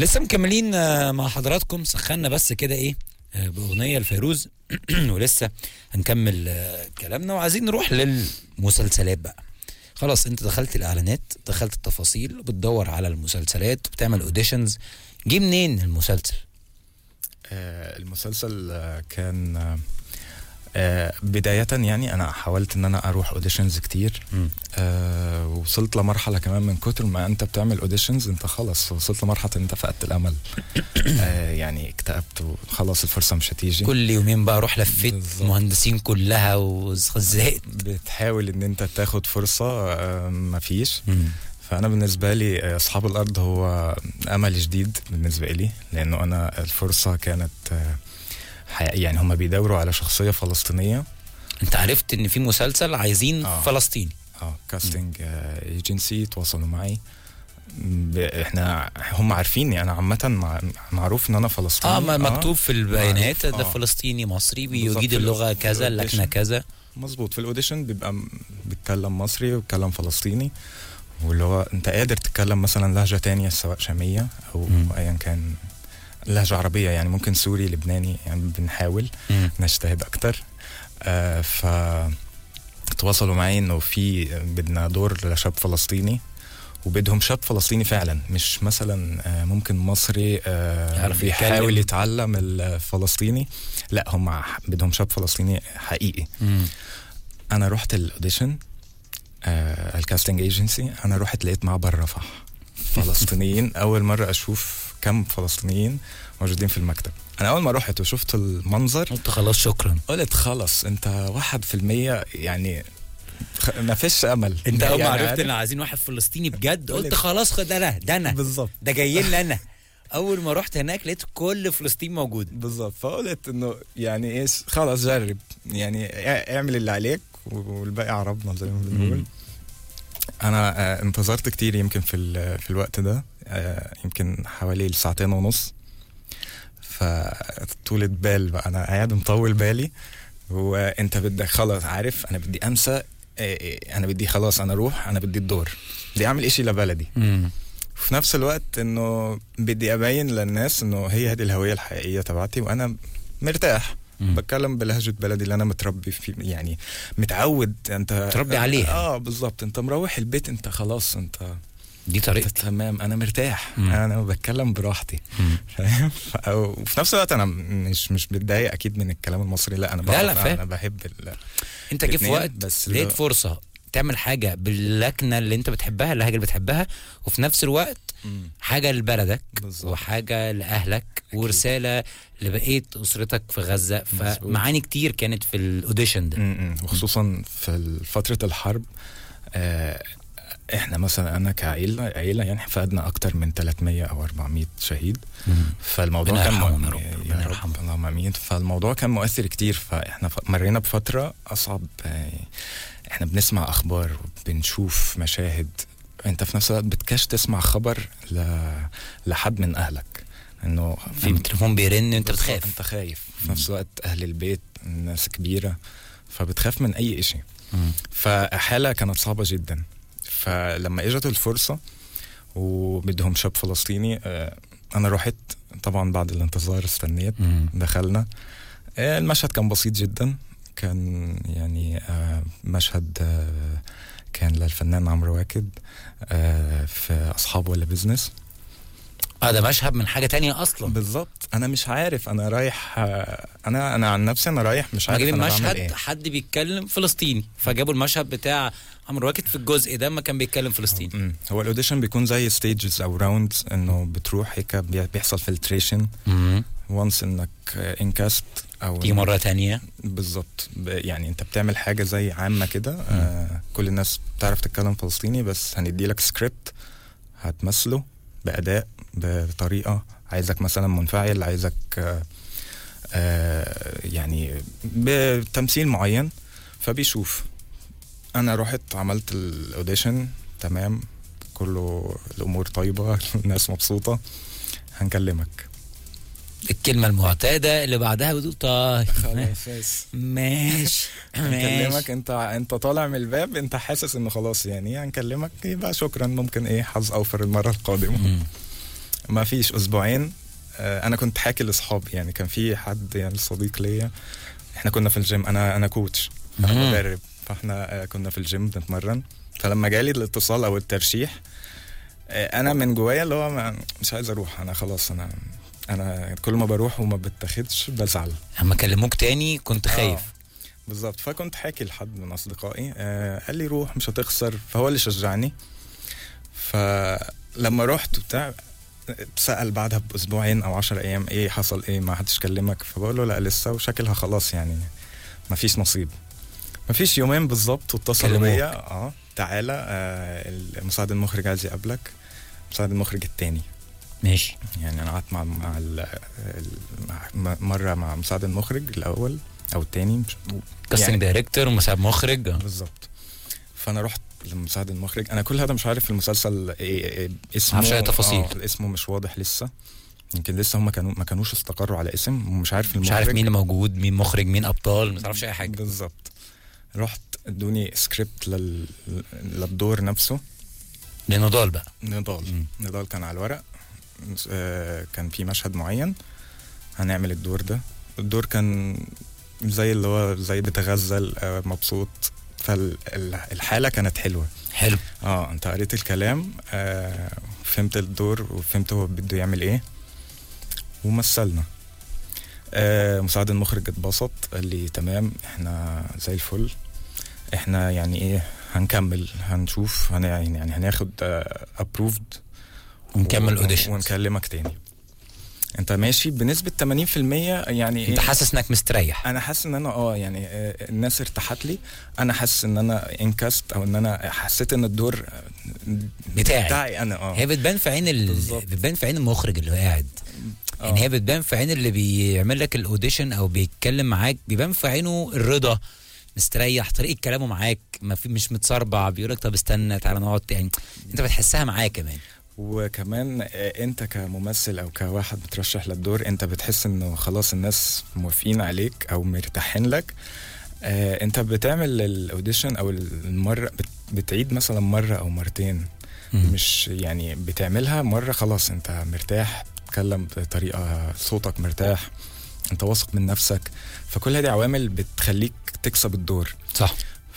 لسه مكملين آه، مع حضراتكم سخنا بس كده ايه آه، باغنيه لفيروز ولسه هنكمل آه، كلامنا وعايزين نروح للمسلسلات بقى خلاص انت دخلت الاعلانات دخلت التفاصيل بتدور على المسلسلات بتعمل اوديشنز جه منين المسلسل آه، المسلسل آه، كان آه، آه، بداية يعني أنا حاولت إن أنا أروح أوديشنز كتير مم. آه، وصلت لمرحلة كمان من كتر ما أنت بتعمل أوديشنز أنت خلاص وصلت لمرحلة إن أنت فقدت الأمل آه، يعني اكتئبت وخلاص الفرصة مش هتيجي كل يومين بقى اروح لفيت بالظبط. مهندسين كلها وزهقت بتحاول إن أنت تاخد فرصة آه، مفيش فانا بالنسبه لي آه، اصحاب الارض هو امل جديد بالنسبه لي لانه انا الفرصه كانت آه، حقيقي- يعني هم بيدوروا على شخصيه فلسطينيه انت عرفت ان في مسلسل عايزين آه. فلسطيني اه كاستنج ايجنسي تواصلوا معي ب- احنا هم عارفيني انا عامه مع معروف ان انا فلسطيني اه ما مكتوب في البيانات معروف، ده آه. فلسطيني مصري بالظبط، بيجيد في اللغه الأو- في كذا اللكنه الأوديشن. كذا مظبوط في الاوديشن بيبقى م- بيتكلم مصري وبيتكلم فلسطيني واللي هو انت قادر تتكلم مثلا لهجه تانية سواء شاميه او مم. ايا كان لهجه عربيه يعني ممكن سوري لبناني يعني بنحاول مم. نجتهد اكتر آه ف تواصلوا معي انه في بدنا دور لشاب فلسطيني وبدهم شاب فلسطيني فعلا مش مثلا آه، ممكن مصري آه، يعرف بيحاول يتكلم. يتعلم الفلسطيني لا هم ح- بدهم شاب فلسطيني حقيقي مم. انا رحت الاوديشن آه الكاستنج ايجنسي انا رحت لقيت معبر رفح فلسطينيين اول مره اشوف كم فلسطينيين موجودين في المكتب انا اول ما رحت وشفت المنظر قلت خلاص شكرا قلت خلص انت واحد في المية يعني خ- ما فيش امل انت اول ما يعني عرفت عارف؟ ان عايزين واحد فلسطيني بجد قلت- قلت خلاص خد انا ده انا بالظبط ده جايين لي انا اول ما رحت هناك لقيت كل فلسطين موجود بالظبط فقلت انه يعني ايش خلاص جرب يعني ا- اعمل اللي عليك والباقي على ربنا زي ما بنقول مم. انا آه، انتظرت كتير يمكن في ال- في الوقت ده آه، يمكن حوالي ساعتين ونص فطولة بال بقى انا قاعد مطول بالي وانت بدك خلاص عارف انا بدي انسى آه، آه، انا بدي خلاص انا اروح انا بدي الدور بدي اعمل اشي لبلدي مم. وفي نفس الوقت انه بدي ابين للناس انه هي هذه الهويه الحقيقيه تبعتي وانا مرتاح مم. بتكلم بلهجه بلدي اللي انا متربي في يعني متعود انت متربي عليها. اه بالظبط انت مروح البيت انت خلاص انت دي انت طريقتي تمام انا مرتاح مم. انا بتكلم براحتي مم. فاهم ف- أو- وفي نفس الوقت انا مش مش متضايق اكيد من الكلام المصري لا انا لا، بعرف- لا، فاهم. انا بحب ال... انت جه في الاتنين، وقت بس لقيت اللي- فرصه تعمل حاجه باللكنه اللي انت بتحبها اللهجه اللي بتحبها وفي نفس الوقت مم. حاجه لبلدك بالظبط. وحاجه لاهلك ورساله لبقيه اسرتك في غزه مظبوط. فمعاني كتير كانت في الاوديشن ده م- م. وخصوصا في فترة الحرب آه، احنا مثلا انا كعيلة عيلة يعني فقدنا اكتر من 300 او 400 شهيد فالموضوع ربنا كان يرحمهم مؤ- يا رب، ربنا يا يرحمهم. رب اللهم امين فالموضوع كان مؤثر كتير فاحنا ف- مرينا بفترة اصعب آه، احنا بنسمع اخبار وبنشوف مشاهد انت في نفس الوقت بتكاش تسمع خبر ل... لحد من اهلك انه في التليفون بيرن انت بالظبط، بتخاف انت خايف في نفس الوقت اهل البيت ناس كبيره فبتخاف من اي شيء مم. فحاله كانت صعبه جدا فلما اجت الفرصه وبدهم شاب فلسطيني آه، انا رحت طبعا بعد الانتظار استنيت مم. دخلنا آه، المشهد كان بسيط جدا كان يعني آه، مشهد آه، كان للفنان عمرو واكد آه، في اصحاب ولا بزنس اه ده مشهد من حاجه تانية اصلا بالظبط انا مش عارف انا رايح آه، انا انا عن نفسي انا رايح مش ما عارف جايبين انا بعمل مشهد ايه حد بيتكلم فلسطيني فجابوا المشهد بتاع عمرو واكد في الجزء ده ما كان بيتكلم فلسطيني مم. هو الاوديشن بيكون زي ستيجز او راوندز انه بتروح هيك بي- بيحصل فلتريشن مم. وانس انك انكاست او دي مره تانية بالظبط ب- يعني انت بتعمل حاجه زي عامه كده آه كل الناس بتعرف تتكلم فلسطيني بس هندي لك سكريبت هتمثله باداء بطريقه عايزك مثلا منفعل عايزك آه آه يعني بتمثيل معين فبيشوف انا رحت عملت الاوديشن تمام كله الامور طيبه الناس مبسوطه هنكلمك الكلمه المعتاده اللي بعدها بتقول طيب خلاص ماشي هنكلمك ماشي انت انت طالع من الباب انت حاسس انه خلاص يعني هنكلمك يبقى شكرا ممكن ايه حظ اوفر المره القادمه مم. ما فيش اسبوعين آه، انا كنت حاكي لاصحابي يعني كان في حد يعني صديق ليا احنا كنا في الجيم انا انا كوتش انا مم. مدرب فاحنا آه، كنا في الجيم بنتمرن فلما جالي الاتصال او الترشيح آه، انا من جوايا اللي هو ما- مش عايز اروح انا خلاص انا انا كل ما بروح وما بتاخدش بزعل اما كلموك تاني كنت خايف آه، بالظبط فكنت حاكي لحد من اصدقائي آه قال لي روح مش هتخسر فهو اللي شجعني فلما رحت وبتاع سأل بعدها بأسبوعين أو عشر أيام إيه حصل إيه ما حدش كلمك فبقول له لا لسه وشكلها خلاص يعني ما فيش نصيب ما فيش يومين بالظبط واتصلوا كلموك. بيا اه تعالى آه المساعد المخرج عايز يقابلك مساعد المخرج التاني ماشي يعني انا قعدت مع مع ال- ال- مع- مره مع مساعد المخرج الاول او التاني مش كاستنج دايركتور ومساعد مخرج آه. بالظبط فانا رحت لمساعد المخرج انا كل هذا مش عارف المسلسل إيه إيه اسمه معرفش أي تفاصيل. آه اسمه مش واضح لسه يمكن لسه هم كانوا ما كانوش استقروا على اسم ومش عارف المخرج مش عارف مين اللي موجود مين مخرج مين ابطال ما تعرفش اي حاجه بالظبط رحت ادوني سكريبت لل... للدور نفسه لنضال بقى نضال مم. نضال كان على الورق آه، كان في مشهد معين هنعمل الدور ده الدور كان زي اللي هو زي بتغزل آه، مبسوط فالحالة كانت حلوة حلو اه انت قريت الكلام آه فهمت الدور وفهمت هو بده يعمل ايه ومثلنا آه مساعد المخرج اتبسط قال لي تمام احنا زي الفل احنا يعني ايه هنكمل هنشوف هن يعني هناخد ابروفد ونكمل اوديشن ونكلمك تاني انت ماشي بنسبة 80% يعني انت ايه حاسس انك مستريح انا حاسس ان انا اه يعني آه، الناس ارتاحت لي انا حاسس ان انا انكست او ان انا حسيت ان الدور آه، بتاعي. بتاعي انا اه هي بتبان في عين ال... بالظبط. بتبان في عين المخرج اللي هو قاعد آه. يعني هي بتبان في عين اللي بيعمل لك الاوديشن او بيتكلم معاك بيبان في عينه الرضا مستريح طريقه كلامه معاك ما في مش متصربع بيقول لك طب استنى تعالى نقعد يعني انت بتحسها معاه كمان وكمان آه، انت كممثل او كواحد بترشح للدور انت بتحس انه خلاص الناس موافقين عليك او مرتاحين لك آه، انت بتعمل الاوديشن او المره بت- بتعيد مثلا مره او مرتين مم. مش يعني بتعملها مره خلاص انت مرتاح بتتكلم بطريقه صوتك مرتاح انت واثق من نفسك فكل هذه عوامل بتخليك تكسب الدور صح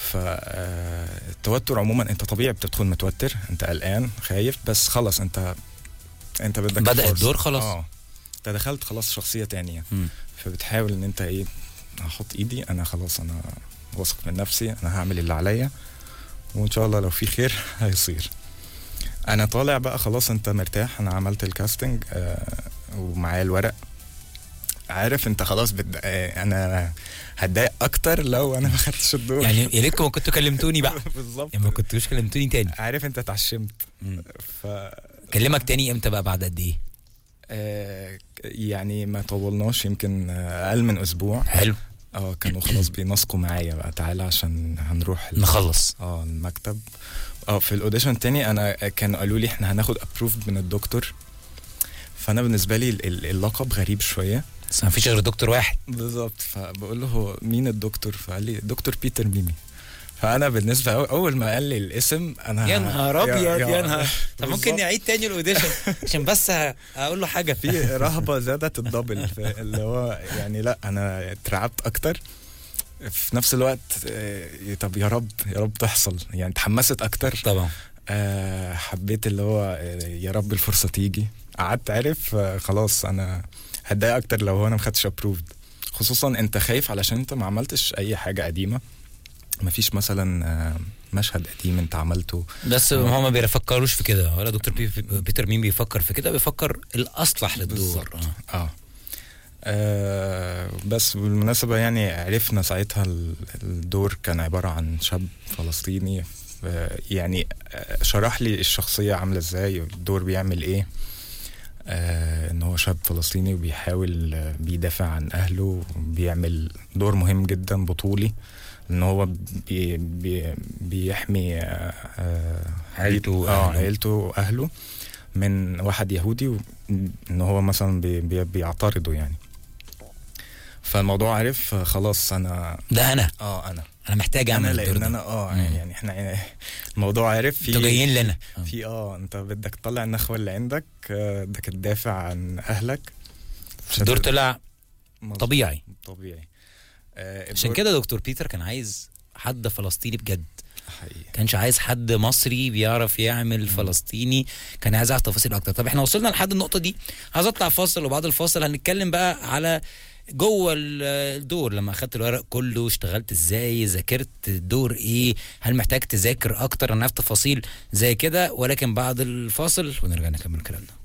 فالتوتر عموما انت طبيعي بتدخل متوتر انت قلقان خايف بس خلاص انت انت بدك بدأ فرصة. الدور خلاص. اه انت دخلت خلاص شخصيه تانية مم. فبتحاول ان انت ايه احط ايدي انا خلاص انا واثق من نفسي انا هعمل اللي عليا وان شاء الله لو في خير هيصير انا طالع بقى خلاص انت مرتاح انا عملت الكاستنج آه ومعايا الورق عارف انت خلاص بد... آه انا هتضايق اكتر لو انا ما خدتش الدور يعني يا ريتكم كنتوا كلمتوني بقى بالظبط يعني ما كنتوش كلمتوني تاني عارف انت اتعشمت مم. ف كلمك تاني امتى بقى بعد قد ايه آه يعني ما طولناش يمكن آه، اقل من اسبوع حلو اه كانوا خلاص بينسقوا معايا بقى تعالى عشان هنروح ال- نخلص اه المكتب اه في الاوديشن التاني انا كانوا قالوا لي احنا هناخد ابروفد من الدكتور فانا بالنسبه لي ال- ال- اللقب غريب شويه بس ما فيش غير دكتور واحد بالظبط فبقول له هو مين الدكتور فقال لي دكتور بيتر ميمي فانا بالنسبه أو اول ما قال لي الاسم انا يا نهار ابيض يا نهار طب ممكن بالظبط. نعيد تاني الاوديشن عشان بس ه- اقول له حاجه في رهبه زادت الدبل في اللي هو يعني لا انا اترعبت اكتر في نفس الوقت آه، طب يا رب يا رب تحصل يعني اتحمست اكتر طبعا آه، حبيت اللي هو آه، يا رب الفرصه تيجي قعدت عارف آه، خلاص انا هتضايق اكتر لو هو انا ما خدتش ابروفد خصوصا انت خايف علشان انت ما عملتش اي حاجه قديمه ما فيش مثلا آه، مشهد قديم انت عملته بس هو ما بيفكروش في كده ولا دكتور بي بيتر مين بيفكر في كده بيفكر الاصلح للدور بالظبط. آه. اه آه بس بالمناسبة يعني عرفنا ساعتها ال- الدور كان عبارة عن شاب فلسطيني آه، يعني آه، شرح لي الشخصية عاملة ازاي الدور بيعمل ايه آه ان هو شاب فلسطيني وبيحاول آه، بيدافع عن اهله بيعمل دور مهم جدا بطولي ان هو بي بي بيحمي آه آه عيلته اه وأهله. عيلته واهله من واحد يهودي و- ان هو مثلا بي بي بيعترضه يعني فالموضوع عارف آه، خلاص انا ده انا اه انا انا محتاج انا اعمل الدور لان ده انا اه مم. يعني احنا الموضوع عارف في انتوا جايين لنا آه. في اه انت بدك تطلع النخوه اللي عندك آه، بدك تدافع عن اهلك مش الدور هتقدر- طلع مظبوط، طبيعي طبيعي آه، عشان الدور- كده دكتور بيتر كان عايز حد فلسطيني بجد حقيقي كانش عايز حد مصري بيعرف يعمل فلسطيني كان عايز يعرف تفاصيل اكتر طب احنا وصلنا لحد النقطه دي عايز اطلع فاصل وبعد الفاصل هنتكلم بقى على جوه ال- الدور لما اخدت الورق كله اشتغلت ازاي ذاكرت الدور ايه هل محتاج تذاكر اكتر انا في تفاصيل زي كده ولكن بعد الفاصل ونرجع نكمل كلامنا